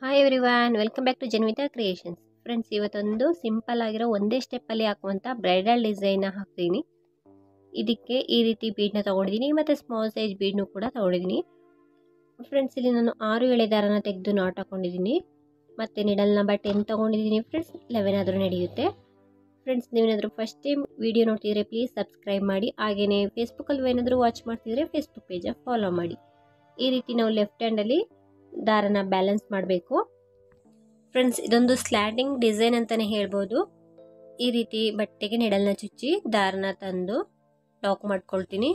hi everyone welcome back to Janvitha creations friends ಇವತ್ತೊಂದು simple ಆಗಿರೋ ಒಂದೇ ಸ್ಟೆಪ್ಪಲ್ಲಿ ಹಾಕುವಂಥ ಬ್ರೈಡಲ್ ಡಿಸೈನ್ನ ಹಾಕ್ತೀನಿ ಇದಕ್ಕೆ ಈ ರೀತಿ ಬೀಡನ್ನ ತೊಗೊಂಡಿದ್ದೀನಿ ಮತ್ತು ಸ್ಮಾಲ್ ಸೈಜ್ ಬೀಡ್ನು ಕೂಡ ತೊಗೊಂಡಿದ್ದೀನಿ ಫ್ರೆಂಡ್ಸ್ ಇಲ್ಲಿ ನಾನು ಆರು ಎಳೆ ದಾರನ ತೆಗೆದು ನಾಟ್ ಹಾಕೊಂಡಿದ್ದೀನಿ ಮತ್ತು ನಿಡಲ್ ನಂಬರ್ ಟೆನ್ ತೊಗೊಂಡಿದ್ದೀನಿ ಫ್ರೆಂಡ್ಸ್ ಲೆವೆನ್ ಆದರೂ ನಡೆಯುತ್ತೆ ಫ್ರೆಂಡ್ಸ್ ನೀವೇನಾದರೂ ಫಸ್ಟ್ ಟೈಮ್ ವೀಡಿಯೋ ನೋಡ್ತಿದ್ರೆ ಪ್ಲೀಸ್ ಸಬ್ಸ್ಕ್ರೈಬ್ ಮಾಡಿ ಹಾಗೆಯೇ ಫೇಸ್ಬುಕ್ಕಲ್ಲಿ ಏನಾದರೂ ವಾಚ್ ಮಾಡ್ತಿದ್ರೆ ಫೇಸ್ಬುಕ್ ಪೇಜ ಫಾಲೋ ಮಾಡಿ ಈ ರೀತಿ ನಾವು ಲೆಫ್ಟ್ ಹ್ಯಾಂಡಲ್ಲಿ ದಾರನ ಬ್ಯಾಲೆನ್ಸ್ ಮಾಡಬೇಕು ಫ್ರೆಂಡ್ಸ್ ಇದೊಂದು ಸ್ಲ್ಯಾಂಡಿಂಗ್ ಡಿಸೈನ್ ಅಂತಲೇ ಹೇಳ್ಬೋದು ಈ ರೀತಿ ಬಟ್ಟೆಗೆ ನೆಡಲ್ನ ಚುಚ್ಚಿ ದಾರನ ತಂದು ಲಾಕ್ ಮಾಡ್ಕೊಳ್ತೀನಿ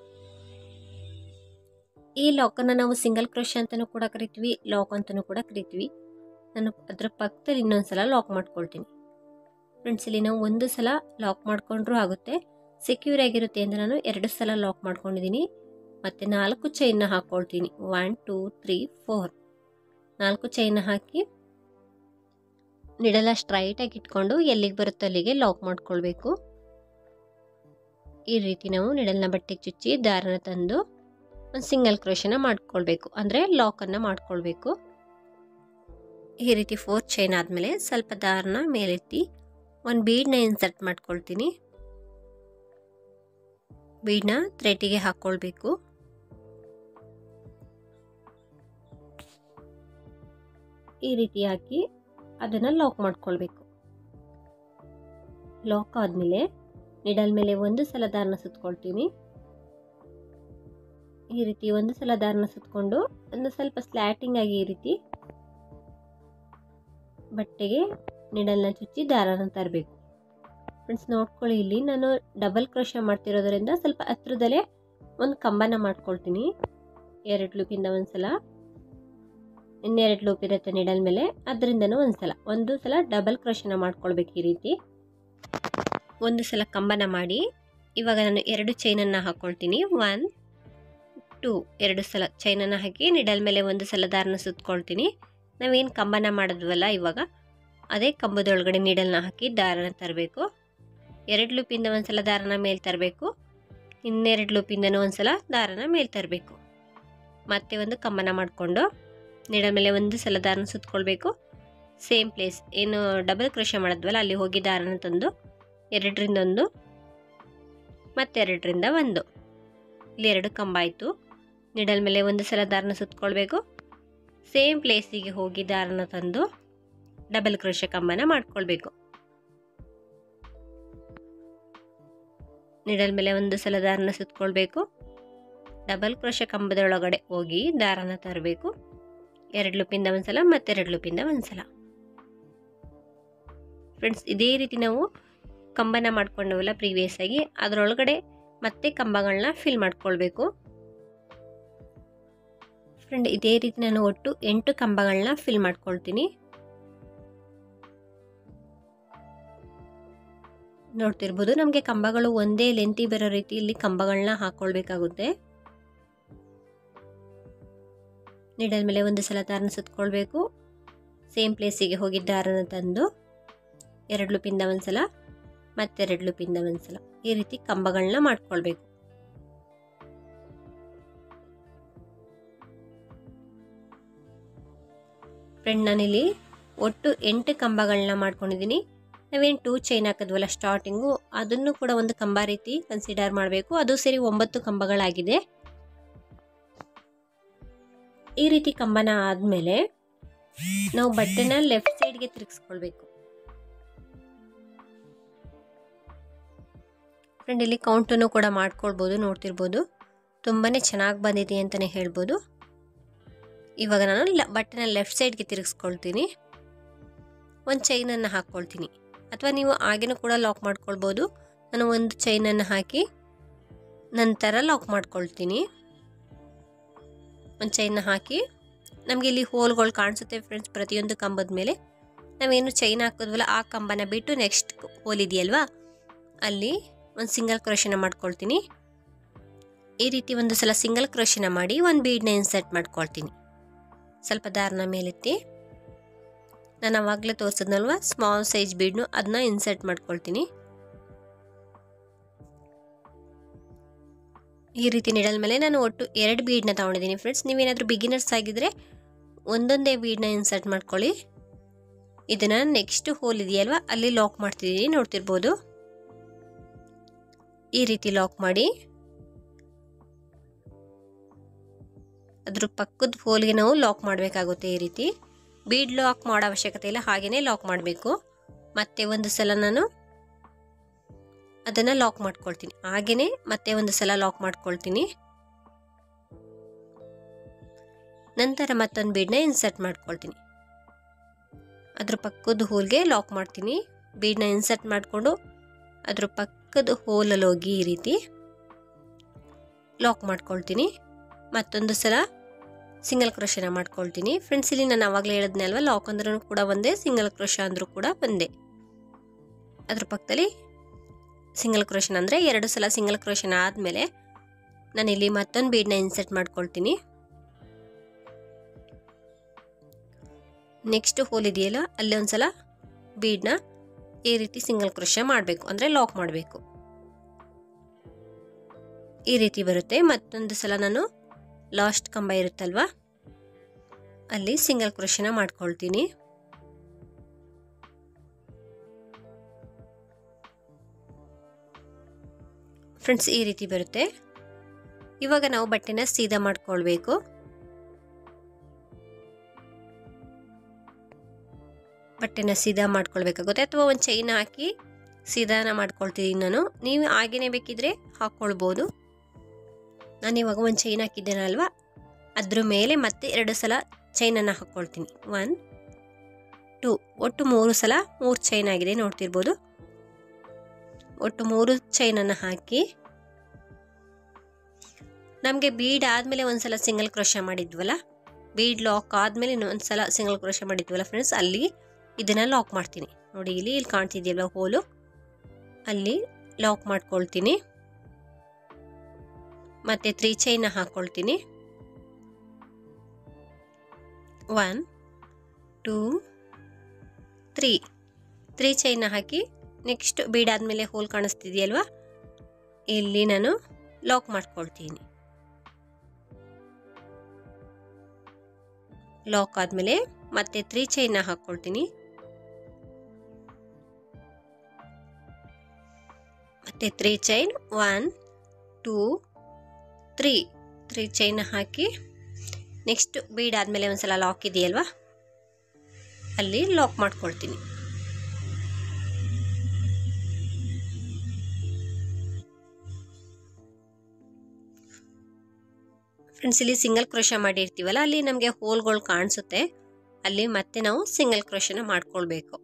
ಈ ಲಾಕನ್ನು ನಾವು ಸಿಂಗಲ್ ಕ್ರೋಶ್ ಅಂತಲೂ ಕೂಡ ಕರಿತೀವಿ ಲಾಕ್ ಅಂತಲೂ ಕೂಡ ಕರಿತೀವಿ ನಾನು ಅದರ ಪಕ್ಕದಲ್ಲಿ ಇನ್ನೊಂದು ಸಲ ಲಾಕ್ ಮಾಡ್ಕೊಳ್ತೀನಿ ಫ್ರೆಂಡ್ಸ್ ಇಲ್ಲಿ ನಾವು ಒಂದು ಸಲ ಲಾಕ್ ಮಾಡಿಕೊಂಡ್ರೂ ಆಗುತ್ತೆ ಸೆಕ್ಯೂರ್ ಆಗಿರುತ್ತೆ ಅಂತ ನಾನು ಎರಡು ಸಲ ಲಾಕ್ ಮಾಡ್ಕೊಂಡಿದ್ದೀನಿ ಮತ್ತು ನಾಲ್ಕು ಚೈನ್ನ ಹಾಕ್ಕೊಳ್ತೀನಿ ಒನ್ ಟೂ ತ್ರೀ ಫೋರ್ ನಾಲ್ಕು ಚೈನ್ನ ಹಾಕಿ ನಿಡಲ ಸ್ಟ್ರೈಟಾಗಿ ಇಟ್ಕೊಂಡು ಎಲ್ಲಿಗೆ ಬರುತ್ತೋ ಅಲ್ಲಿಗೆ ಲಾಕ್ ಮಾಡ್ಕೊಳ್ಬೇಕು ಈ ರೀತಿ ನಾವು ನಿಡಲ್ನ ಬಟ್ಟೆಗೆ ಚುಚ್ಚಿ ದಾರನ ತಂದು ಒಂದು ಸಿಂಗಲ್ ಕ್ರೋಶನ ಮಾಡ್ಕೊಳ್ಬೇಕು ಅಂದರೆ ಲಾಕನ್ನು ಮಾಡ್ಕೊಳ್ಬೇಕು ಈ ರೀತಿ ಫೋರ್ ಚೈನ್ ಆದಮೇಲೆ ಸ್ವಲ್ಪ ದಾರನ ಮೇಲೆತ್ತಿ ಒಂದು ಬೀಡನ್ನ ಇನ್ಸರ್ಟ್ ಮಾಡ್ಕೊಳ್ತೀನಿ ಬೀಡನ್ನ ಥ್ರೆಟಿಗೆ ಹಾಕ್ಕೊಳ್ಬೇಕು ಈ ರೀತಿ ಹಾಕಿ ಅದನ್ನು ಲಾಕ್ ಮಾಡ್ಕೊಳ್ಬೇಕು ಲಾಕ್ ಆದಮೇಲೆ ನಿಡಲ್ ಮೇಲೆ ಒಂದು ಸಲ ದಾರನ ಸುತ್ಕೊಳ್ತೀನಿ ಈ ರೀತಿ ಒಂದು ಸಲ ದಾರನ ಸುತ್ಕೊಂಡು ಒಂದು ಸ್ವಲ್ಪ ಸ್ಲ್ಯಾಟಿಂಗ್ ಆಗಿ ಈ ರೀತಿ ಬಟ್ಟೆಗೆ ನಿಡಲ್ನ ಚುಚ್ಚಿ ದಾರನ ತರಬೇಕು ಫ್ರೆಂಡ್ಸ್ ನೋಡ್ಕೊಳ್ಳಿ ಇಲ್ಲಿ ನಾನು ಡಬಲ್ ಕ್ರೋಶ ಮಾಡ್ತಿರೋದ್ರಿಂದ ಸ್ವಲ್ಪ ಹತ್ರದಲ್ಲೇ ಒಂದು ಕಂಬನ ಮಾಡ್ಕೊಳ್ತೀನಿ ಎರಡು ಲೂಪಿಂದ ಒಂದು ಸಲ ಇನ್ನೆರಡು ಲೂಪ್ ಇರುತ್ತೆ ನಿಡಲ್ ಮೇಲೆ ಅದರಿಂದನೂ ಒಂದು ಸಲ ಒಂದು ಸಲ ಡಬಲ್ ಕ್ರೋಶನ ಮಾಡ್ಕೊಳ್ಬೇಕು ಈ ರೀತಿ ಒಂದು ಸಲ ಕಂಬನ ಮಾಡಿ ಇವಾಗ ನಾನು ಎರಡು ಚೈನನ್ನು ಹಾಕ್ಕೊಳ್ತೀನಿ ಒನ್ ಟೂ ಎರಡು ಸಲ ಚೈನನ್ನು ಹಾಕಿ ನಿಡಲ್ ಮೇಲೆ ಒಂದು ಸಲ ದಾರನ ಸುತ್ಕೊಳ್ತೀನಿ ನಾವೇನು ಕಂಬನ ಮಾಡಿದ್ವಲ್ಲ ಇವಾಗ ಅದೇ ಕಂಬದೊಳಗಡೆ ನೀಡಲ್ನ ಹಾಕಿ ದಾರನ ತರಬೇಕು ಎರಡು ಲೂಪಿಂದ ಒಂದು ಸಲ ದಾರನ ಮೇಲೆ ತರಬೇಕು ಇನ್ನೆರಡು ಲೂಪಿಂದನೂ ಒಂದು ಸಲ ದಾರನ ಮೇಲೆ ತರಬೇಕು ಮತ್ತೆ ಒಂದು ಕಂಬನ ಮಾಡಿಕೊಂಡು ನೀಡಲ್ ಮೇಲೆ ಒಂದು ಸಲ ದಾರನ ಸುತ್ಕೊಳ್ಬೇಕು ಸೇಮ್ ಪ್ಲೇಸ್ ಏನು ಡಬಲ್ ಕ್ರೋಶ ಮಾಡಿದ್ವಲ್ಲ ಅಲ್ಲಿ ಹೋಗಿ ದಾರನ ತಂದು ಎರಡರಿಂದ ಒಂದು ಮತ್ತೆರಡರಿಂದ ಒಂದು ಇಲ್ಲಿ ಎರಡು ಕಂಬ ಆಯಿತು ನಿಡಲ್ ಮೇಲೆ ಒಂದು ಸಲ ದಾರನ ಸುತ್ಕೊಳ್ಬೇಕು ಸೇಮ್ ಪ್ಲೇಸಿಗೆ ಹೋಗಿ ದಾರನ ತಂದು ಡಬಲ್ ಕ್ರೋಶ ಕಂಬನ ಮಾಡ್ಕೊಳ್ಬೇಕು ನಿಡಲ್ ಮೇಲೆ ಒಂದು ಸಲ ದಾರನ ಸುತ್ಕೊಳ್ಬೇಕು ಡಬಲ್ ಕ್ರೋಶ ಕಂಬದೊಳಗಡೆ ಹೋಗಿ ದಾರನ ತರಬೇಕು ಎರಡು ಲೂಪಿಂದ ಒಂದು ಸಲ ಮತ್ತೆರಡು ಲೂಪಿಂದ ಒಂದು ಸಲ ಫ್ರೆಂಡ್ಸ್ ಇದೇ ರೀತಿ ನಾವು ಕಂಬನ ಮಾಡ್ಕೊಂಡವಲ್ಲ ಪ್ರೀವಿಯಸ್ ಆಗಿ ಅದರೊಳಗಡೆ ಮತ್ತೆ ಕಂಬಗಳನ್ನ ಫಿಲ್ ಮಾಡ್ಕೊಳ್ಬೇಕು ಫ್ರೆಂಡ್ ಇದೇ ರೀತಿ ನಾನು ಒಟ್ಟು ಎಂಟು ಕಂಬಗಳನ್ನ ಫಿಲ್ ಮಾಡ್ಕೊಳ್ತೀನಿ ನೋಡ್ತಿರ್ಬೋದು ನಮಗೆ ಕಂಬಗಳು ಒಂದೇ ಲೆಂತಿ ಬರೋ ರೀತಿಯಲ್ಲಿ ಕಂಬಗಳನ್ನ ಹಾಕ್ಕೊಳ್ಬೇಕಾಗುತ್ತೆ ನಿಡಲ್ ಮೇಲೆ ಒಂದು ಸಲ ದಾರನ ಸುತ್ಕೊಳ್ಬೇಕು ಸೇಮ್ ಪ್ಲೇಸಿಗೆ ಹೋಗಿ ದಾರನ ತಂದು ಎರಡು ಲೂಪಿಂದ ಒಂದು ಸಲ ಮತ್ತೆರಡು ಲೂಪಿಂದ ಒಂದು ಸಲ ಈ ರೀತಿ ಕಂಬಗಳನ್ನ ಮಾಡ್ಕೊಳ್ಬೇಕು ಫ್ರೆಂಡ್ ನಾನಿಲ್ಲಿ ಒಟ್ಟು ಎಂಟು ಕಂಬಗಳನ್ನ ಮಾಡ್ಕೊಂಡಿದ್ದೀನಿ ನಾವೇನು ಟೂ ಚೈನ್ ಹಾಕಿದ್ವಲ್ಲ ಸ್ಟಾರ್ಟಿಂಗು ಅದನ್ನು ಕೂಡ ಒಂದು ಕಂಬ ರೀತಿ ಕನ್ಸಿಡರ್ ಮಾಡಬೇಕು ಅದು ಸೇರಿ ಒಂಬತ್ತು ಕಂಬಗಳಾಗಿದೆ ಈ ರೀತಿ ಕಂಬನ ಆದಮೇಲೆ ನಾವು ಬಟ್ಟೆನ ಲೆಫ್ಟ್ ಸೈಡ್ಗೆ ತಿರುಗಿಸ್ಕೊಳ್ಬೇಕು ಫ್ರೆಂಡ್ ಇಲ್ಲಿ ಕೌಂಟನ್ನು ಕೂಡ ಮಾಡ್ಕೊಳ್ಬೋದು ನೋಡ್ತಿರ್ಬೋದು ತುಂಬಾ ಚೆನ್ನಾಗಿ ಬಂದಿದೆ ಅಂತಲೇ ಹೇಳ್ಬೋದು ಇವಾಗ ನಾನು ಬಟ್ಟೆನ ಲೆಫ್ಟ್ ಸೈಡ್ಗೆ ತಿರುಗಿಸ್ಕೊಳ್ತೀನಿ ಒಂದು ಚೈನನ್ನು ಹಾಕ್ಕೊಳ್ತೀನಿ ಅಥವಾ ನೀವು ಆಗೇನೂ ಕೂಡ ಲಾಕ್ ಮಾಡ್ಕೊಳ್ಬೋದು ನಾನು ಒಂದು ಚೈನನ್ನು ಹಾಕಿ ನಂತರ ಲಾಕ್ ಮಾಡ್ಕೊಳ್ತೀನಿ ಒಂದು ಚೈನ್ನ ಹಾಕಿ ನಮಗೆ ಇಲ್ಲಿ ಹೋಲ್ಗಳು ಕಾಣಿಸುತ್ತೆ ಫ್ರೆಂಡ್ಸ್ ಪ್ರತಿಯೊಂದು ಕಂಬದ ಮೇಲೆ ನಾವೇನು ಚೈನ್ ಹಾಕಿದ್ವಲ್ಲ ಆ ಕಂಬನ ಬಿಟ್ಟು ನೆಕ್ಸ್ಟ್ ಹೋಲ್ ಇದೆಯಲ್ವಾ ಅಲ್ಲಿ ಒಂದು ಸಿಂಗಲ್ ಕ್ರೋಶನ ಮಾಡ್ಕೊಳ್ತೀನಿ ಈ ರೀತಿ ಒಂದು ಸಲ ಸಿಂಗಲ್ ಕ್ರೋಶನ ಮಾಡಿ ಒಂದು ಬೀಡನ್ನ ಇನ್ಸರ್ಟ್ ಮಾಡ್ಕೊಳ್ತೀನಿ ಸ್ವಲ್ಪ ದಾರನ ಮೇಲೆತ್ತಿ ನಾನು ಅವಾಗಲೇ ತೋರಿಸಿದ್ನಲ್ವ ಸ್ಮಾಲ್ ಸೈಜ್ ಬೀಡ್ನು ಅದನ್ನ ಇನ್ಸರ್ಟ್ ಮಾಡ್ಕೊಳ್ತೀನಿ ಈ ರೀತಿ ನಿಡಲ್ ಮೇಲೆ ನಾನು ಒಟ್ಟು ಎರಡು ಬೀಡನ್ನ ತೊಗೊಂಡಿದ್ದೀನಿ ಫ್ರೆಂಡ್ಸ್ ನೀವೇನಾದರೂ ಬಿಗಿನರ್ಸ್ ಆಗಿದ್ದರೆ ಒಂದೊಂದೇ ಬೀಡನ್ನ ಇನ್ಸರ್ಟ್ ಮಾಡ್ಕೊಳ್ಳಿ ಇದನ್ನು ನೆಕ್ಸ್ಟ್ ಹೋಲ್ ಇದೆಯಲ್ವ ಅಲ್ಲಿ ಲಾಕ್ ಮಾಡ್ತಿದ್ದೀನಿ ನೋಡ್ತಿರ್ಬೋದು ಈ ರೀತಿ ಲಾಕ್ ಮಾಡಿ ಅದ್ರ ಪಕ್ಕದ ಹೋಲ್ಗೆ ನಾವು ಲಾಕ್ ಮಾಡಬೇಕಾಗುತ್ತೆ ಈ ರೀತಿ ಬೀಡ್ ಲಾಕ್ ಮಾಡೋ ಅವಶ್ಯಕತೆ ಇಲ್ಲ ಹಾಗೆಯೇ ಲಾಕ್ ಮಾಡಬೇಕು ಮತ್ತೆ ಒಂದು ಸಲ ನಾನು ಅದನ್ನು ಲಾಕ್ ಮಾಡ್ಕೊಳ್ತೀನಿ ಹಾಗೆಯೇ ಮತ್ತೆ ಒಂದು ಸಲ ಲಾಕ್ ಮಾಡ್ಕೊಳ್ತೀನಿ ನಂತರ ಮತ್ತೊಂದು ಬೀಡನ್ನ ಇನ್ಸರ್ಟ್ ಮಾಡ್ಕೊಳ್ತೀನಿ ಅದ್ರ ಪಕ್ಕದ ಹೋಲ್ಗೆ ಲಾಕ್ ಮಾಡ್ತೀನಿ ಬೀಡನ್ನ ಇನ್ಸರ್ಟ್ ಮಾಡಿಕೊಂಡು ಅದ್ರ ಪಕ್ಕದ ಹೋಲಲ್ಲಿ ಹೋಗಿ ಈ ರೀತಿ ಲಾಕ್ ಮಾಡ್ಕೊಳ್ತೀನಿ ಮತ್ತೊಂದು ಸಲ ಸಿಂಗಲ್ ಕ್ರೋಶನ ಮಾಡ್ಕೊಳ್ತೀನಿ ಫ್ರೆಂಡ್ಸ್ ಇಲ್ಲಿ ನಾನು ಆವಾಗಲೇ ಹೇಳಿದ್ನೆ ಅಲ್ವಾ ಲಾಕ್ ಅಂದ್ರೂ ಕೂಡ ಒಂದೇ ಸಿಂಗಲ್ ಕ್ರೋಶ ಅಂದರೂ ಕೂಡ ಒಂದೇ ಅದ್ರ ಪಕ್ಕದಲ್ಲಿ ಸಿಂಗಲ್ ಕ್ರೋಶನ್ ಅಂದರೆ ಎರಡು ಸಲ ಸಿಂಗಲ್ ಕ್ರೋಶನ್ ಆದಮೇಲೆ ನಾನಿಲ್ಲಿ ಮತ್ತೊಂದು ಬೀಡನ್ನ ಇನ್ಸರ್ಟ್ ಮಾಡ್ಕೊಳ್ತೀನಿ ನೆಕ್ಸ್ಟ್ ಹೋಲ್ ಇದೆಯಲ್ಲ ಅಲ್ಲಿ ಒಂದು ಸಲ ಬೀಡನ್ನ ಈ ರೀತಿ ಸಿಂಗಲ್ ಕ್ರೋಶ ಮಾಡಬೇಕು ಅಂದರೆ ಲಾಕ್ ಮಾಡಬೇಕು ಈ ರೀತಿ ಬರುತ್ತೆ ಮತ್ತೊಂದು ಸಲ ನಾನು ಲಾಸ್ಟ್ ಕಂಬ ಇರುತ್ತಲ್ವ ಅಲ್ಲಿ ಸಿಂಗಲ್ ಕ್ರೋಶನ ಮಾಡ್ಕೊಳ್ತೀನಿ ಫ್ರೆಂಡ್ಸ್ ಈ ರೀತಿ ಬರುತ್ತೆ ಇವಾಗ ನಾವು ಬಟ್ಟೆನ ಸೀದಾ ಮಾಡ್ಕೊಳ್ಬೇಕು ಬಟ್ಟೆನ ಸೀದಾ ಮಾಡ್ಕೊಳ್ಬೇಕಾಗುತ್ತೆ ಅಥವಾ ಒಂದು ಚೈನ್ ಹಾಕಿ ಸೀದಾನ ಮಾಡ್ಕೊಳ್ತಿದ್ದೀನಿ ನಾನು ನೀವು ಹಾಗೇನೆ ಬೇಕಿದ್ರೆ ಹಾಕ್ಕೊಳ್ಬೋದು ನಾನು ಇವಾಗ ಒಂದು ಚೈನ್ ಹಾಕಿದ್ದೇನಲ್ವಾ ಅದ್ರ ಮೇಲೆ ಮತ್ತೆ ಎರಡು ಸಲ ಚೈನನ್ನು ಹಾಕ್ಕೊಳ್ತೀನಿ ಒನ್ ಟು ಒಟ್ಟು ಮೂರು ಸಲ ಮೂರು ಚೈನ್ ಆಗಿದೆ ನೋಡ್ತಿರ್ಬೋದು ಒಟ್ಟು ಮೂರು ಚೈನನ್ನು ಹಾಕಿ ನಮಗೆ ಬೀಡ್ ಆದಮೇಲೆ ಒಂದು ಸಲ ಸಿಂಗಲ್ ಕ್ರೋಶ ಮಾಡಿದ್ವಲ್ಲ ಬೀಡ್ ಲಾಕ್ ಆದಮೇಲೆ ಇನ್ನೊಂದು ಸಲ ಸಿಂಗಲ್ ಕ್ರೋಶ ಮಾಡಿದ್ವಲ್ಲ ಫ್ರೆಂಡ್ಸ್ ಅಲ್ಲಿ ಇದನ್ನು ಲಾಕ್ ಮಾಡ್ತೀನಿ ನೋಡಿ ಇಲ್ಲಿ ಇಲ್ಲಿ ಕಾಣ್ತಿದೆಯಲ್ವ ಹೋಲು ಅಲ್ಲಿ ಲಾಕ್ ಮಾಡ್ಕೊಳ್ತೀನಿ ಮತ್ತು ತ್ರೀ ಚೈನ ಹಾಕ್ಕೊಳ್ತೀನಿ ಒನ್ ಟೂ ತ್ರೀ ತ್ರೀ ಚೈನ ಹಾಕಿ ನೆಕ್ಸ್ಟ್ ಬೀಡಾದ್ಮೇಲೆ ಹೋಲ್ ಕಾಣಿಸ್ತಿದೆಯಲ್ವಾ ಇಲ್ಲಿ ನಾನು ಲಾಕ್ ಮಾಡ್ಕೊಳ್ತೀನಿ ಲಾಕ್ ಆದಮೇಲೆ ಮತ್ತೆ ತ್ರೀ ಚೈನ ಹಾಕ್ಕೊಳ್ತೀನಿ ಮತ್ತೆ three chain one two three three chain ಹಾಕಿ ನೆಕ್ಸ್ಟ್ ಬೀಡ್ ಆದಮೇಲೆ ಒಂದ್ಸಲ ಲಾಕ್ ಇದೆಯಲ್ವಾ ಅಲ್ಲಿ ಲಾಕ್ ಮಾಡ್ಕೊಳ್ತೀನಿ ಫ್ರೆಂಡ್ಸ್ ಇಲ್ಲಿ ಸಿಂಗಲ್ ಕ್ರೋಶ ಮಾಡಿರ್ತೀವಲ್ಲ ಅಲ್ಲಿ ನಮಗೆ ಹೋಲ್ಗಳು ಕಾಣಿಸುತ್ತೆ ಅಲ್ಲಿ ಮತ್ತೆ ನಾವು ಸಿಂಗಲ್ ಕ್ರೋಶನ ಮಾಡ್ಕೊಳ್ಬೇಕು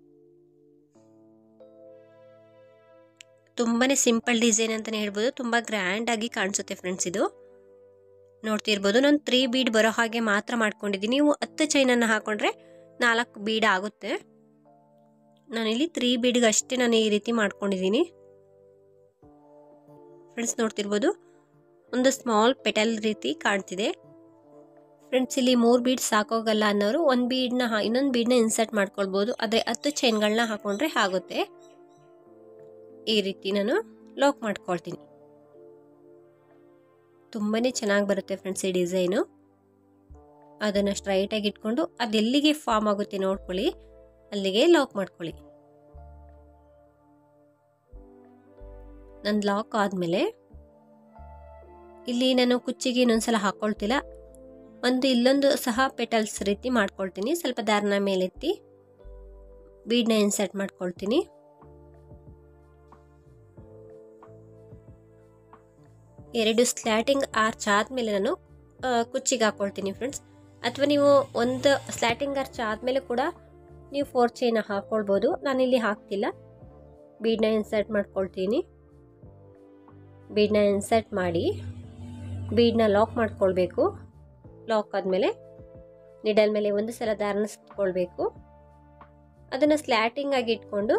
ತುಂಬಾನೇ ಸಿಂಪಲ್ ಡಿಸೈನ್ ಅಂತಲೇ ಹೇಳ್ಬೋದು ತುಂಬ ಗ್ರ್ಯಾಂಡ್ ಆಗಿ ಕಾಣಿಸುತ್ತೆ ಫ್ರೆಂಡ್ಸ್ ಇದು ನೋಡ್ತಿರ್ಬೋದು ನಾನು ತ್ರೀ ಬೀಡ್ ಬರೋ ಹಾಗೆ ಮಾತ್ರ ಮಾಡ್ಕೊಂಡಿದ್ದೀನಿ ನೀವು ಹತ್ತು ಚೈನನ್ನು ಹಾಕೊಂಡ್ರೆ ನಾಲ್ಕು ಬೀಡ್ ಆಗುತ್ತೆ ನಾನಿಲ್ಲಿ ತ್ರೀ ಬೀಡ್ಗೆ ಅಷ್ಟೇ ನಾನು ಈ ರೀತಿ ಮಾಡ್ಕೊಂಡಿದ್ದೀನಿ ಫ್ರೆಂಡ್ಸ್ ನೋಡ್ತಿರ್ಬೋದು ಒಂದು ಸ್ಮಾಲ್ ಪೆಟಲ್ ರೀತಿ ಕಾಣ್ತಿದೆ ಫ್ರೆಂಡ್ಸ್ ಇಲ್ಲಿ ಮೂರು ಬೀಡ್ ಸಾಕೋಗಲ್ಲ ಅನ್ನೋರು ಒಂದು ಬೀಡ್ನ ಇನ್ನೊಂದು ಬೀಡ್ನ ಇನ್ಸರ್ಟ್ ಮಾಡ್ಕೊಳ್ಬೋದು ಆದರೆ ಹತ್ತು ಚೈನ್ಗಳನ್ನ ಹಾಕೊಂಡ್ರೆ ಆಗುತ್ತೆ ಈ ರೀತಿ ನಾನು ಲಾಕ್ ಮಾಡ್ಕೊಳ್ತೀನಿ ತುಂಬಾ ಚೆನ್ನಾಗಿ ಬರುತ್ತೆ ಫ್ರೆಂಡ್ಸ್ ಈ ಡಿಸೈನು ಅದನ್ನು ಸ್ಟ್ರೈಟಾಗಿ ಇಟ್ಕೊಂಡು ಅದು ಎಲ್ಲಿಗೆ ಫಾರ್ಮ್ ಆಗುತ್ತೆ ನೋಡ್ಕೊಳ್ಳಿ ಅಲ್ಲಿಗೆ ಲಾಕ್ ಮಾಡ್ಕೊಳ್ಳಿ ನಂದು ಲಾಕ್ ಆದಮೇಲೆ ಇಲ್ಲಿ ನಾನು ಕುಚ್ಚಿಗೆ ಇನ್ನೊಂದ್ಸಲ ಹಾಕ್ಕೊಳ್ತಿಲ್ಲ ಒಂದು ಇಲ್ಲೊಂದು ಸಹ ಪೆಟಲ್ಸ್ ರೀತಿ ಮಾಡ್ಕೊಳ್ತೀನಿ ಸ್ವಲ್ಪ ದಾರನ ಮೇಲೆತ್ತಿ ಬೀಡ್ನ ಇನ್ಸರ್ಟ್ ಮಾಡ್ಕೊಳ್ತೀನಿ ಎರಡು ಸ್ಲ್ಯಾಟಿಂಗ್ ಆರ್ಚ್ ಆದಮೇಲೆ ನಾನು ಕುಚ್ಚಿಗೆ ಹಾಕ್ಕೊಳ್ತೀನಿ ಫ್ರೆಂಡ್ಸ್ ಅಥವಾ ನೀವು ಒಂದು ಸ್ಲ್ಯಾಟಿಂಗ್ ಆರ್ಚ್ ಆದಮೇಲೆ ಕೂಡ ನೀವು ಫೋರ್ ಚೈನ ಹಾಕ್ಕೊಳ್ಬೋದು ನಾನಿಲ್ಲಿ ಹಾಕ್ತಿಲ್ಲ ಬೀಡ್ನ ಇನ್ಸರ್ಟ್ ಮಾಡ್ಕೊಳ್ತೀನಿ ಬೀಡ್ನ ಇನ್ಸರ್ಟ್ ಮಾಡಿ ಬೀಡ್ನ ಲಾಕ್ ಮಾಡ್ಕೊಳ್ಬೇಕು ಲಾಕ್ ಆದಮೇಲೆ ನಿಡಲ್ ಮೇಲೆ ಒಂದು ಸಲ ದಾರನ ಸುತ್ಕೊಳ್ಬೇಕು ಅದನ್ನು ಸ್ಲ್ಯಾಟಿಂಗ್ ಆಗಿ ಇಟ್ಕೊಂಡು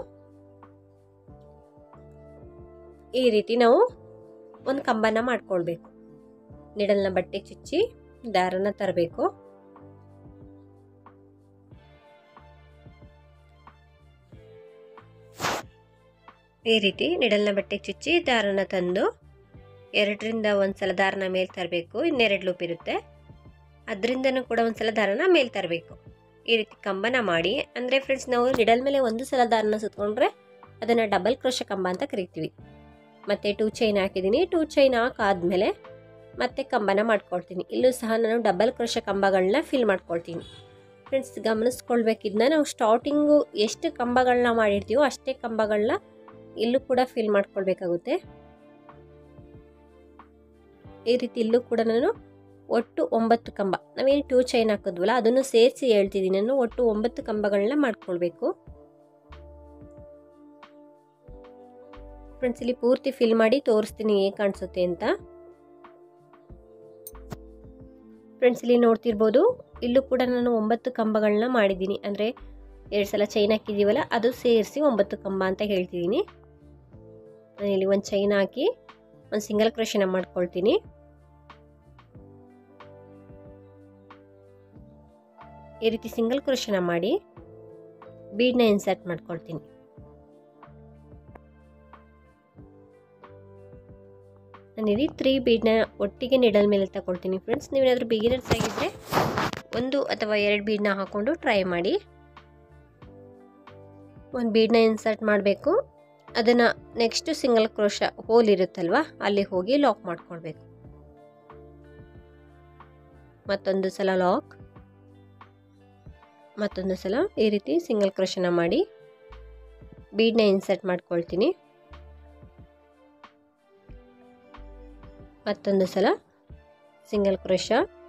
ಈ ರೀತಿ ನಾವು ಒಂದು ಕಂಬನ ಮಾಡ್ಕೊಳ್ಬೇಕು ನಿಡಲ್ನ ಬಟ್ಟೆ ಚುಚ್ಚಿ ದಾರನ ತರಬೇಕು ಈ ರೀತಿ ನಿಡಲ್ನ ಬಟ್ಟೆ ಚುಚ್ಚಿ ದಾರನ ತಂದು ಎರಡರಿಂದ ಒಂದು ಸಲ ದಾರನ ಮೇಲೆ ತರಬೇಕು ಇನ್ನೆರಡು ಲೂಪ್ ಇರುತ್ತೆ ಅದರಿಂದನೂ ಕೂಡ ಒಂದು ಸಲ ದಾರನ ಮೇಲೆ ತರಬೇಕು ಈ ರೀತಿ ಕಂಬನ ಮಾಡಿ ಅಂದರೆ ಫ್ರೆಂಡ್ಸ್ ನಾವು ನಿಡಲ್ ಮೇಲೆ ಒಂದು ಸಲ ದಾರನ ಸುತ್ಕೊಂಡ್ರೆ ಅದನ್ನು ಡಬಲ್ ಕ್ರೋಶ ಕಂಬ ಅಂತ ಕರಿತೀವಿ ಮತ್ತು ಟೂ ಚೈನ್ ಹಾಕಿದ್ದೀನಿ ಟೂ ಚೈನ್ ಹಾಕಾದ್ಮೇಲೆ ಮತ್ತೆ ಕಂಬನ ಮಾಡ್ಕೊಳ್ತೀನಿ ಇಲ್ಲೂ ಸಹ ನಾನು ಡಬಲ್ ಕ್ರೋಶ ಕಂಬಗಳನ್ನ ಫಿಲ್ ಮಾಡ್ಕೊಳ್ತೀನಿ ಫ್ರೆಂಡ್ಸ್ ಗಮನಿಸ್ಕೊಳ್ಬೇಕಿದ್ನ ನಾವು ಸ್ಟಾರ್ಟಿಂಗು ಎಷ್ಟು ಕಂಬಗಳನ್ನ ಮಾಡಿರ್ತೀವೋ ಅಷ್ಟೇ ಕಂಬಗಳನ್ನ ಇಲ್ಲೂ ಕೂಡ ಫಿಲ್ ಮಾಡ್ಕೊಳ್ಬೇಕಾಗುತ್ತೆ ಈ ರೀತಿ ಇಲ್ಲೂ ಕೂಡ ನಾನು ಒಟ್ಟು ಒಂಬತ್ತು ಕಂಬ ನಾವೇನು ಟೂ ಚೈನ್ ಹಾಕಿದ್ವಲ್ಲ ಅದನ್ನು ಸೇರಿಸಿ ಹೇಳ್ತಿದ್ದೀನಿ ನಾನು ಒಟ್ಟು ಒಂಬತ್ತು ಕಂಬಗಳನ್ನ ಮಾಡ್ಕೊಳ್ಬೇಕು ಫ್ರೆಂಡ್ಸ್ ಇಲ್ಲಿ ಪೂರ್ತಿ ಫಿಲ್ ಮಾಡಿ ತೋರಿಸ್ತೀನಿ ಹೇಗೆ ಕಾಣಿಸುತ್ತೆ ಅಂತ ಫ್ರೆಂಡ್ಸ್ ಇಲ್ಲಿ ನೋಡ್ತಿರ್ಬೋದು ಇಲ್ಲೂ ಕೂಡ ನಾನು ಒಂಬತ್ತು ಕಂಬಗಳನ್ನ ಮಾಡಿದ್ದೀನಿ ಅಂದರೆ ಎರಡು ಸಲ ಚೈನ್ ಹಾಕಿದ್ದೀವಲ್ಲ ಅದು ಸೇರಿಸಿ ಒಂಬತ್ತು ಕಂಬ ಅಂತ ಹೇಳ್ತಿದ್ದೀನಿ ನಾನು ಇಲ್ಲಿ ಒಂದು ಚೈನ್ ಹಾಕಿ ಒಂದು ಸಿಂಗಲ್ ಕ್ರೋಶನ ಮಾಡ್ಕೊಳ್ತೀನಿ ಈ ರೀತಿ ಸಿಂಗಲ್ ಕ್ರೋಶನ ಮಾಡಿ ಬೀಡ್ನ ಇನ್ಸರ್ಟ್ ಮಾಡ್ಕೊಳ್ತೀನಿ ನಾನಿಲ್ಲಿ ತ್ರೀ ಬೀಡ್ನ ಒಟ್ಟಿಗೆ ನಿಡಲ್ ಮೇಲೆ ತಗೊಳ್ತೀನಿ ಫ್ರೆಂಡ್ಸ್ ನೀವೇನಾದರೂ ಬಿಗಿನರ್ಸ್ ಆಗಿದ್ದರೆ ಒಂದು ಅಥವಾ ಎರಡು ಬೀಡ್ನ ಹಾಕ್ಕೊಂಡು ಟ್ರೈ ಮಾಡಿ ಒಂದು ಬೀಡ್ನ ಇನ್ಸರ್ಟ್ ಮಾಡಬೇಕು ಅದನ್ನು ನೆಕ್ಸ್ಟ್ ಸಿಂಗಲ್ ಕ್ರೋಶ ಹೋಲ್ ಇರುತ್ತಲ್ವ ಅಲ್ಲಿ ಹೋಗಿ ಲಾಕ್ ಮಾಡ್ಕೊಳ್ಬೇಕು ಮತ್ತೊಂದು ಸಲ ಲಾಕ್ ಮತ್ತೊಂದು ಸಲ ಈ ರೀತಿ ಸಿಂಗಲ್ ಕ್ರೋಶನ ಮಾಡಿ ಬೀಡ್ನ ಇನ್ಸರ್ಟ್ ಮಾಡ್ಕೊಳ್ತೀನಿ ಮತ್ತೊಂದು ಸಲ ಸಿಂಗಲ್ ಕ್ರೋಶ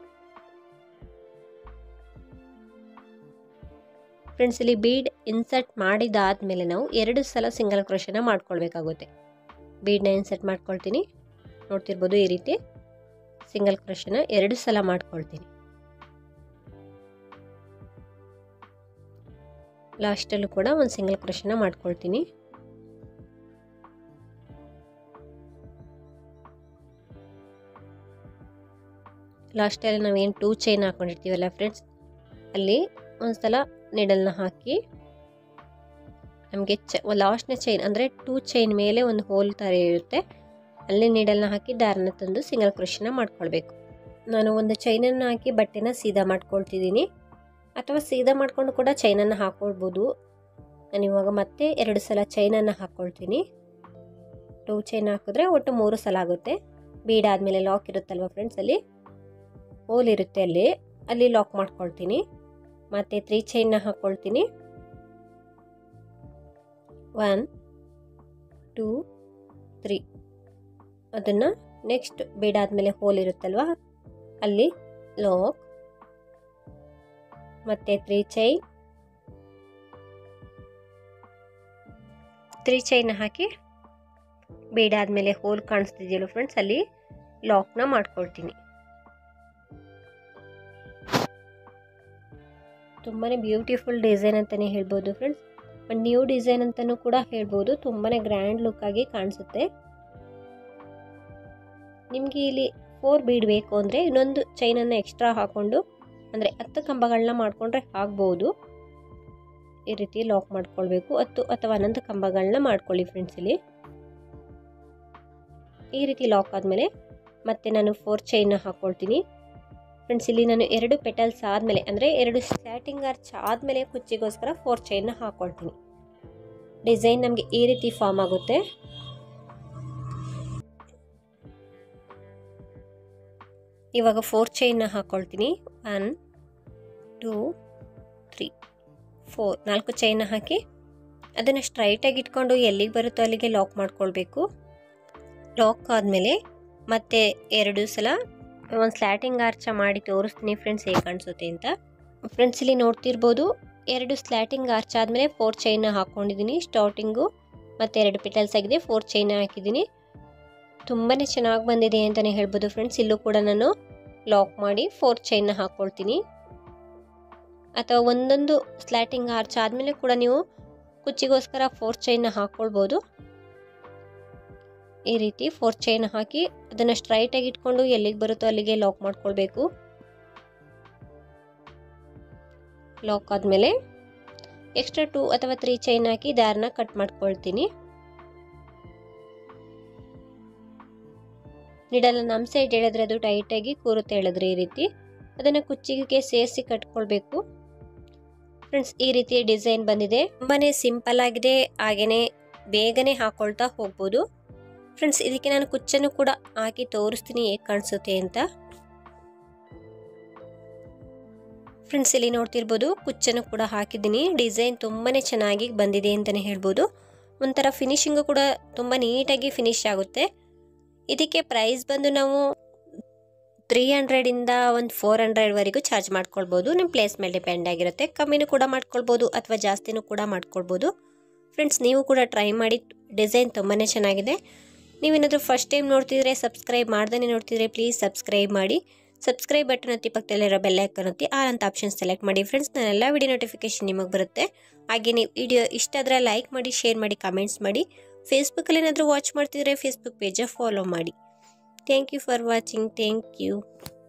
ಫ್ರೆಂಡ್ಸ್ ಇಲ್ಲಿ ಬೀಡ್ ಇನ್ಸರ್ಟ್ ಮಾಡಿದಾದ್ಮೇಲೆ ನಾವು ಎರಡು ಸಲ ಸಿಂಗಲ್ ಕ್ರೋಶನ ಮಾಡ್ಕೊಳ್ಬೇಕಾಗುತ್ತೆ ಬೀಡ್ನ ಇನ್ಸರ್ಟ್ ಮಾಡ್ಕೊಳ್ತೀನಿ ನೋಡ್ತಿರ್ಬೋದು ಈ ರೀತಿ ಸಿಂಗಲ್ ಕ್ರೋಶನ ಎರಡು ಸಲ ಮಾಡ್ಕೊಳ್ತೀನಿ ಲಾಸ್ಟಲ್ಲೂ ಕೂಡ ಒಂದು ಸಿಂಗಲ್ ಕ್ರೋಶನ ಮಾಡ್ಕೊಳ್ತೀನಿ ಲಾಸ್ಟಲ್ಲಿ ನಾವೇನು ಟೂ ಚೈನ್ ಹಾಕೊಂಡಿರ್ತೀವಲ್ಲ ಫ್ರೆಂಡ್ಸ್ ಅಲ್ಲಿ ಒಂದು ಸಲ ನಿಡಲ್ನ ಹಾಕಿ ನಮಗೆ ಚ ಲಾಸ್ಟ್ನ ಚೈನ್ ಅಂದರೆ ಟೂ ಚೈನ್ ಮೇಲೆ ಒಂದು ಹೋಲ್ ಥರ ಇರುತ್ತೆ ಅಲ್ಲಿ ನೀಡಲ್ನ ಹಾಕಿ ದಾರನ ತಂದು ಸಿಂಗಲ್ ಕ್ರೋಶನ ಮಾಡ್ಕೊಳ್ಬೇಕು ನಾನು ಒಂದು ಚೈನನ್ನು ಹಾಕಿ ಬಟ್ಟೆನ ಸೀದಾ ಮಾಡ್ಕೊಳ್ತಿದ್ದೀನಿ ಅಥವಾ ಸೀದಾ ಮಾಡ್ಕೊಂಡು ಕೂಡ ಚೈನನ್ನು ಹಾಕ್ಕೊಳ್ಬೋದು ನಾನು ಇವಾಗ ಮತ್ತೆ ಎರಡು ಸಲ ಚೈನನ್ನು ಹಾಕ್ಕೊಳ್ತೀನಿ ಟೂ ಚೈನ್ ಹಾಕಿದ್ರೆ ಒಟ್ಟು ಮೂರು ಸಲ ಆಗುತ್ತೆ ಬೀಡಾದಮೇಲೆ ಲಾಕ್ ಇರುತ್ತಲ್ವ ಫ್ರೆಂಡ್ಸ್ ಅಲ್ಲಿ ಹೋಲ್ ಇರುತ್ತೆ ಅಲ್ಲಿ ಅಲ್ಲಿ ಲಾಕ್ ಮಾಡ್ಕೊಳ್ತೀನಿ ಮತ್ತು ತ್ರೀ ಚೈನ್ನ ಹಾಕ್ಕೊಳ್ತೀನಿ ಒನ್ ಟೂ ತ್ರೀ ಅದನ್ನು ನೆಕ್ಸ್ಟ್ ಬೀಡಾದಮೇಲೆ ಹೋಲ್ ಇರುತ್ತಲ್ವ ಅಲ್ಲಿ ಲಾಕ್ ಮತ್ತು ತ್ರೀ ಚೈನ್ ತ್ರೀ ಚೈನ್ ಹಾಕಿ ಬೀಡಾದಮೇಲೆ ಹೋಲ್ ಕಾಣಿಸ್ತಿದೆಯಲ್ಲ ಫ್ರೆಂಡ್ಸ್ ಅಲ್ಲಿ ಲಾಕ್ನ ಮಾಡ್ಕೊಳ್ತೀನಿ ತುಂಬಾ ಬ್ಯೂಟಿಫುಲ್ ಡಿಸೈನ್ ಅಂತಲೇ ಹೇಳ್ಬೋದು ಫ್ರೆಂಡ್ಸ್ ಒಂದು ನ್ಯೂ ಡಿಸೈನ್ ಅಂತಲೂ ಕೂಡ ಹೇಳ್ಬೋದು ತುಂಬಾ ಗ್ರ್ಯಾಂಡ್ ಲುಕ್ ಆಗಿ ಕಾಣಿಸುತ್ತೆ ನಿಮಗೆ ಇಲ್ಲಿ ಫೋರ್ ಬೀಡ್ ಬೇಕು ಅಂದರೆ ಇನ್ನೊಂದು ಚೈನನ್ನು ಎಕ್ಸ್ಟ್ರಾ ಹಾಕ್ಕೊಂಡು ಅಂದರೆ ಹತ್ತು ಕಂಬಗಳನ್ನ ಮಾಡಿಕೊಂಡ್ರೆ ಆಗ್ಬೋದು ಈ ರೀತಿ ಲಾಕ್ ಮಾಡ್ಕೊಳ್ಬೇಕು ಹತ್ತು ಅಥವಾ ಹನ್ನೊಂದು ಕಂಬಗಳನ್ನ ಮಾಡ್ಕೊಳ್ಳಿ ಫ್ರೆಂಡ್ಸ್ ಇಲ್ಲಿ ಈ ರೀತಿ ಲಾಕ್ ಆದಮೇಲೆ ಮತ್ತೆ ನಾನು ಫೋರ್ ಚೈನ್ನ ಹಾಕ್ಕೊಳ್ತೀನಿ ಫ್ರೆಂಡ್ಸ್ ಇಲ್ಲಿ ನಾನು ಎರಡು ಪೆಟಲ್ಸ್ ಆದಮೇಲೆ ಅಂದರೆ ಎರಡು ಸ್ಟ್ಯಾಟಿಂಗ್ ಆರ್ಚ್ ಆದಮೇಲೆ ಕುಚ್ಚಿಗೋಸ್ಕರ ಫೋರ್ ಚೈನ್ನ ಹಾಕ್ಕೊಳ್ತೀನಿ ಡಿಸೈನ್ ನಮಗೆ ಈ ರೀತಿ ಫಾರ್ಮ್ ಆಗುತ್ತೆ ಇವಾಗ ಫೋರ್ ಚೈನ್ನ ಹಾಕ್ಕೊಳ್ತೀನಿ ಒನ್ ಟೂ ತ್ರೀ ಫೋರ್ ನಾಲ್ಕು ಚೈನ್ನ ಹಾಕಿ ಅದನ್ನು ಸ್ಟ್ರೈಟಾಗಿ ಇಟ್ಕೊಂಡು ಎಲ್ಲಿಗೆ ಬರುತ್ತೋ ಅಲ್ಲಿಗೆ ಲಾಕ್ ಮಾಡ್ಕೊಳ್ಬೇಕು ಲಾಕ್ ಆದಮೇಲೆ ಮತ್ತೆ ಎರಡು ಸಲ ಒಂದು ಸ್ಲ್ಯಾಟಿಂಗ್ ಆರ್ಚ ಮಾಡಿ ತೋರಿಸ್ತೀನಿ ಫ್ರೆಂಡ್ಸ್ ಹೇಗೆ ಕಾಣಿಸುತ್ತೆ ಅಂತ ಫ್ರೆಂಡ್ಸ್ ಇಲ್ಲಿ ನೋಡ್ತಿರ್ಬೋದು ಎರಡು ಸ್ಲ್ಯಾಟಿಂಗ್ ಆರ್ಚ್ ಆದಮೇಲೆ ಫೋರ್ ಚೈನ್ನ ಹಾಕ್ಕೊಂಡಿದ್ದೀನಿ ಸ್ಟಾರ್ಟಿಂಗು ಮತ್ತು ಎರಡು ಪಿಟಲ್ಸ್ ಆಗಿದೆ ಫೋರ್ ಚೈನ್ನ ಹಾಕಿದ್ದೀನಿ ತುಂಬಾ ಚೆನ್ನಾಗಿ ಬಂದಿದೆ ಅಂತಲೇ ಹೇಳ್ಬೋದು ಫ್ರೆಂಡ್ಸ್ ಇಲ್ಲೂ ಕೂಡ ನಾನು ಲಾಕ್ ಮಾಡಿ ಫೋರ್ ಚೈನ್ನ ಹಾಕ್ಕೊಳ್ತೀನಿ ಅಥವಾ ಒಂದೊಂದು ಸ್ಲ್ಯಾಟಿಂಗ್ ಆರ್ಚ್ ಆದಮೇಲೆ ಕೂಡ ನೀವು ಕುಚ್ಚಿಗೋಸ್ಕರ ಫೋರ್ ಚೈನ್ನ ಹಾಕ್ಕೊಳ್ಬೋದು ಈ ರೀತಿ ಫೋರ್ ಚೈನ್ ಹಾಕಿ ಅದನ್ನು ಸ್ಟ್ರೈಟಾಗಿ ಇಟ್ಕೊಂಡು ಎಲ್ಲಿಗೆ ಬರುತ್ತೋ ಅಲ್ಲಿಗೆ ಲಾಕ್ ಮಾಡ್ಕೊಳ್ಬೇಕು ಲಾಕ್ ಆದಮೇಲೆ ಎಕ್ಸ್ಟ್ರಾ ಟೂ ಅಥವಾ ತ್ರೀ ಚೈನ್ ಹಾಕಿ ದಾರನ ಕಟ್ ಮಾಡ್ಕೊಳ್ತೀನಿ ನಿಡಲ್ಲ ನಮ್ಮ ಸೈಡ್ ಹೇಳಿದ್ರೆ ಅದು ಟೈಟಾಗಿ ಕೂರುತ್ತೆ ಹೇಳಿದ್ರೆ ಈ ರೀತಿ ಅದನ್ನು ಕುಚ್ಚಿಗೆ ಸೇರಿಸಿ ಕಟ್ಕೊಳ್ಬೇಕು ಫ್ರೆಂಡ್ಸ್ ಈ ರೀತಿ ಡಿಸೈನ್ ಬಂದಿದೆ ತುಂಬಾ ಸಿಂಪಲ್ ಆಗಿದೆ ಹಾಗೆಯೇ ಬೇಗನೆ ಹಾಕೊಳ್ತಾ ಹೋಗ್ಬೋದು ಫ್ರೆಂಡ್ಸ್ ಇದಕ್ಕೆ ನಾನು ಕುಚ್ಚನ್ನು ಕೂಡ ಹಾಕಿ ತೋರಿಸ್ತೀನಿ ಹೇಗೆ ಕಾಣಿಸುತ್ತೆ ಅಂತ ಫ್ರೆಂಡ್ಸ್ ಇಲ್ಲಿ ನೋಡ್ತಿರ್ಬೋದು ಕುಚ್ಚನ್ನು ಕೂಡ ಹಾಕಿದ್ದೀನಿ ಡಿಸೈನ್ ತುಂಬಾ ಚೆನ್ನಾಗಿ ಬಂದಿದೆ ಅಂತಲೇ ಹೇಳ್ಬೋದು ಒಂಥರ ಫಿನಿಶಿಂಗು ಕೂಡ ತುಂಬ ನೀಟಾಗಿ ಫಿನಿಶ್ ಆಗುತ್ತೆ ಇದಕ್ಕೆ ಪ್ರೈಸ್ ಬಂದು ನಾವು ತ್ರೀ ಹಂಡ್ರೆಡಿಂದ ಒಂದು ಫೋರ್ ಹಂಡ್ರೆಡ್ವರೆಗೂ ಚಾರ್ಜ್ ಮಾಡ್ಕೊಳ್ಬೋದು ನಿಮ್ಮ ಪ್ಲೇಸ್ ಮೇಲೆ ಡಿಪೆಂಡ್ ಆಗಿರುತ್ತೆ ಕಮ್ಮಿನೂ ಕೂಡ ಮಾಡ್ಕೊಳ್ಬೋದು ಅಥವಾ ಜಾಸ್ತಿನೂ ಕೂಡ ಮಾಡ್ಕೊಳ್ಬೋದು ಫ್ರೆಂಡ್ಸ್ ನೀವು ಕೂಡ ಟ್ರೈ ಮಾಡಿ ಡಿಸೈನ್ ತುಂಬಾ ಚೆನ್ನಾಗಿದೆ ನೀವೇನಾದರೂ ಫಸ್ಟ್ ಟೈಮ್ ನೋಡ್ತಿದ್ರೆ ಸಬ್ಸ್ಕ್ರೈಬ್ ಮಾಡ್ದೇ ನೋಡ್ತಿದ್ರೆ ಪ್ಲೀಸ್ ಸಬ್ಸ್ಕ್ರೈಬ್ ಮಾಡಿ ಸಬ್ಸ್ಕ್ರೈಬ್ ಬಟನ್ ಒತ್ತಿ ಪಕ್ಕದಲ್ಲಿರೋ ಬೆಲ್ ಐಕನ್ ಒತ್ತಿ ಆಲ್ ಅಂತ ಆಪ್ಷನ್ ಸೆಲೆಕ್ಟ್ ಮಾಡಿ ಫ್ರೆಂಡ್ಸ್ ನಾನೆಲ್ಲ ವಿಡಿಯೋ ನೋಟಿಫಿಕೇಶನ್ ನಿಮಗೆ ಬರುತ್ತೆ ಹಾಗೆ ನೀವು ವಿಡಿಯೋ ಇಷ್ಟ ಆದರೆ ಲೈಕ್ ಮಾಡಿ ಶೇರ್ ಮಾಡಿ ಕಮೆಂಟ್ಸ್ ಮಾಡಿ ಫೇಸ್ಬುಕ್ಕಲ್ಲಿ ಏನಾದರೂ ವಾಚ್ ಮಾಡ್ತಿದ್ರೆ ಫೇಸ್ಬುಕ್ ಪೇಜ ಫಾಲೋ ಮಾಡಿ thank you for watching thank you